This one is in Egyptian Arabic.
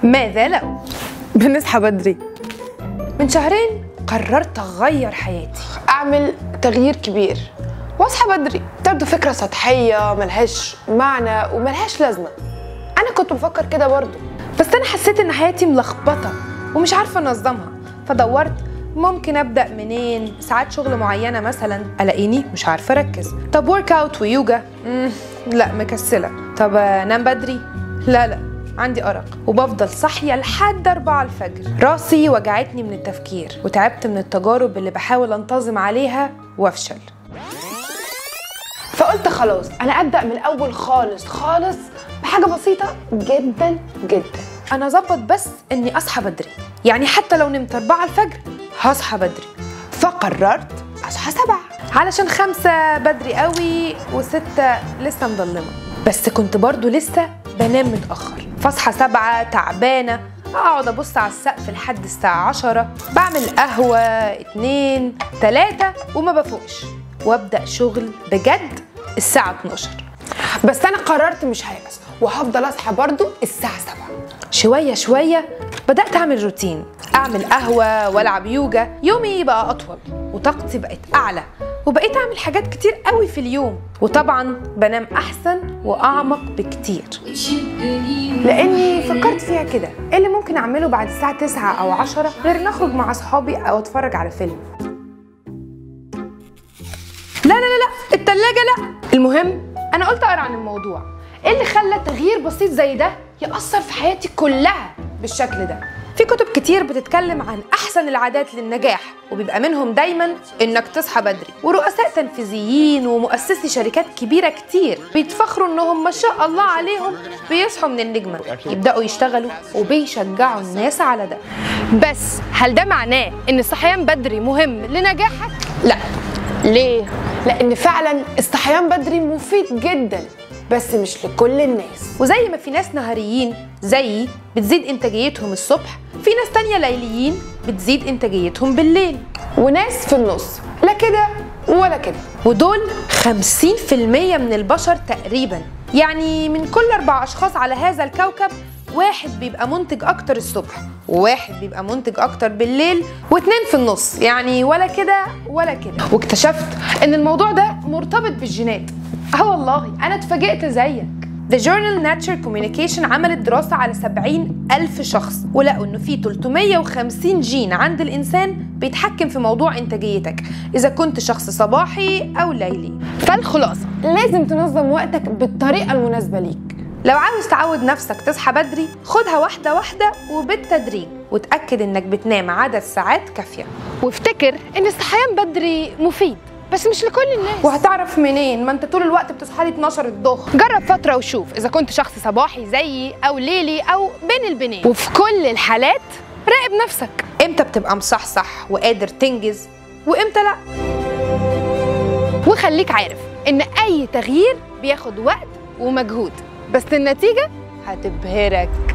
ماذا لو بنصحى بدري من شهرين قررت اغير حياتي اعمل تغيير كبير واصحى بدري تبدو فكره سطحيه ملهاش معنى وملهاش لازمه انا كنت بفكر كده برضو بس انا حسيت ان حياتي ملخبطه ومش عارفه انظمها فدورت ممكن ابدا منين ساعات شغل معينه مثلا الاقيني مش عارفه اركز طب ورك اوت ويوجا مم، لا مكسله طب انام بدري لا لا عندي أرق وبفضل صاحية لحد 4 الفجر راسي وجعتني من التفكير وتعبت من التجارب اللي بحاول انتظم عليها وافشل فقلت خلاص انا ابدا من الاول خالص خالص بحاجه بسيطه جدا جدا انا ظبط بس اني اصحى بدري يعني حتى لو نمت 4 الفجر هصحى بدري فقررت اصحى سبعة علشان خمسة بدري قوي وستة لسه مظلمة بس كنت برضو لسه بنام متأخر فاصحى سبعة تعبانة أقعد أبص على السقف لحد الساعة عشرة بعمل قهوة اتنين تلاتة وما بفوقش وأبدأ شغل بجد الساعة 12 بس انا قررت مش هيأس وهفضل اصحى برضو الساعه سبعة شوية شوية بدأت أعمل روتين أعمل قهوة وألعب يوجا يومي بقى أطول وطاقتي بقت أعلى وبقيت أعمل حاجات كتير قوي في اليوم وطبعا بنام أحسن وأعمق بكتير لأني فكرت فيها كده إيه اللي ممكن أعمله بعد الساعة 9 أو 10 غير إن أخرج مع أصحابي أو أتفرج على فيلم لا لا لا لا التلاجة لا المهم أنا قلت أقرأ عن الموضوع إيه اللي خلى تغيير بسيط زي ده يأثر في حياتي كلها بالشكل ده في كتب كتير بتتكلم عن أحسن العادات للنجاح وبيبقى منهم دايما إنك تصحى بدري ورؤساء تنفيذيين ومؤسسي شركات كبيرة كتير بيتفخروا إنهم ما شاء الله عليهم بيصحوا من النجمة يبدأوا يشتغلوا وبيشجعوا الناس على ده بس هل ده معناه ان الصحيان بدري مهم لنجاحك؟ لا ليه لان فعلا الصحيان بدري مفيد جدا بس مش لكل الناس وزي ما في ناس نهاريين زيي بتزيد إنتاجيتهم الصبح في ناس تانية ليليين بتزيد إنتاجيتهم بالليل وناس في النص لا كده ولا كده ودول 50% من البشر تقريبا يعني من كل أربع أشخاص على هذا الكوكب واحد بيبقى منتج أكتر الصبح وواحد بيبقى منتج أكتر بالليل واتنين في النص يعني ولا كده ولا كده واكتشفت إن الموضوع ده مرتبط بالجينات اه والله أنا اتفاجئت زيك The Journal Nature Communication عملت دراسة على 70 ألف شخص ولقوا إنه في 350 جين عند الإنسان بيتحكم في موضوع إنتاجيتك إذا كنت شخص صباحي أو ليلي فالخلاصة لازم تنظم وقتك بالطريقة المناسبة ليك لو عاوز تعود نفسك تصحى بدري خدها واحدة واحدة وبالتدريج وتأكد إنك بتنام عدد ساعات كافية وافتكر ان الصحيان بدري مفيد بس مش لكل الناس وهتعرف منين ما انت طول الوقت بتصحى لي 12 الظهر جرب فترة وشوف إذا كنت شخص صباحي زيي أو ليلي أو بين البنين وفي كل الحالات راقب نفسك امتى بتبقى مصحصح وقادر تنجز وامتى لا وخليك عارف إن أي تغيير بياخد وقت ومجهود بس النتيجة هتبهرك